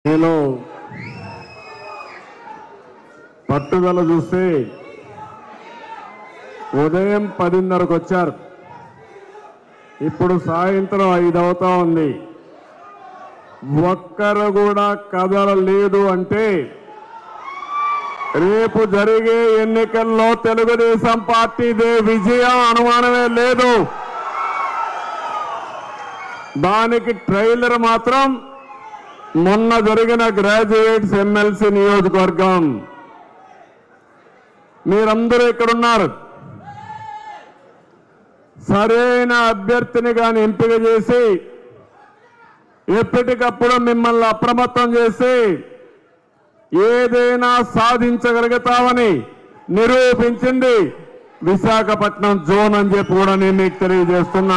నేను పట్టుదల చూస్తే ఉదయం పదిన్నరకు వచ్చారు ఇప్పుడు సాయంత్రం ఐదు అవుతా ఉంది ఒక్కరు కూడా కదలలేదు అంటే రేపు జరిగే ఎన్నికల్లో తెలుగుదేశం పార్టీదే విజయం అనుమానమే లేదు దానికి ట్రైలర్ మాత్రం మొన్న జరిగిన గ్రాడ్యుయేట్స్ ఎమ్మెల్సీ నియోజకవర్గం మీరందరూ ఇక్కడున్నారు సరైన అభ్యర్థిని కానీ ఎంపిక చేసి ఎప్పటికప్పుడు మిమ్మల్ని అప్రమత్తం చేసి ఏదైనా సాధించగలుగుతామని నిరూపించింది విశాఖపట్నం జోన్ అని చెప్పి కూడా నేను మీకు తెలియజేస్తున్నా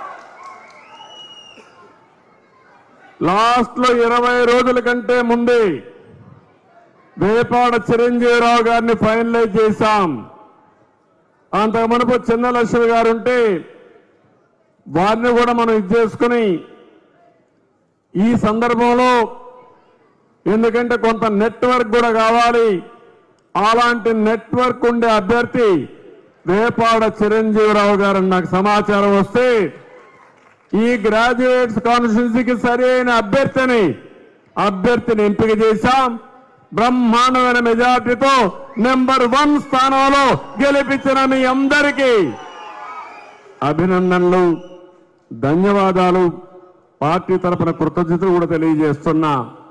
లాస్ట్ లో ఇరవై రోజుల కంటే ముందే వేపాడ చిరంజీవిరావు గారిని ఫైనలైజ్ చేశాం అంతకు మునుపు చిన్న లక్ష్మి గారు ఉంటే వారిని కూడా మనం ఇది చేసుకుని ఈ సందర్భంలో ఎందుకంటే కొంత నెట్వర్క్ కూడా కావాలి అలాంటి నెట్వర్క్ ఉండే అభ్యర్థి వేపాడ చిరంజీవిరావు గారు నాకు సమాచారం వస్తే ఈ గ్రాడ్యుయేట్స్ కాన్స్టిట్యున్సీకి సరైన అభ్యర్థిని అభ్యర్థిని ఎంపిక చేశాం బ్రహ్మాండమైన మెజార్టీతో నెంబర్ వన్ స్థానంలో గెలిపించిన మీ అందరికీ అభినందనలు ధన్యవాదాలు పార్టీ తరపున కృతజ్ఞతలు కూడా తెలియజేస్తున్నా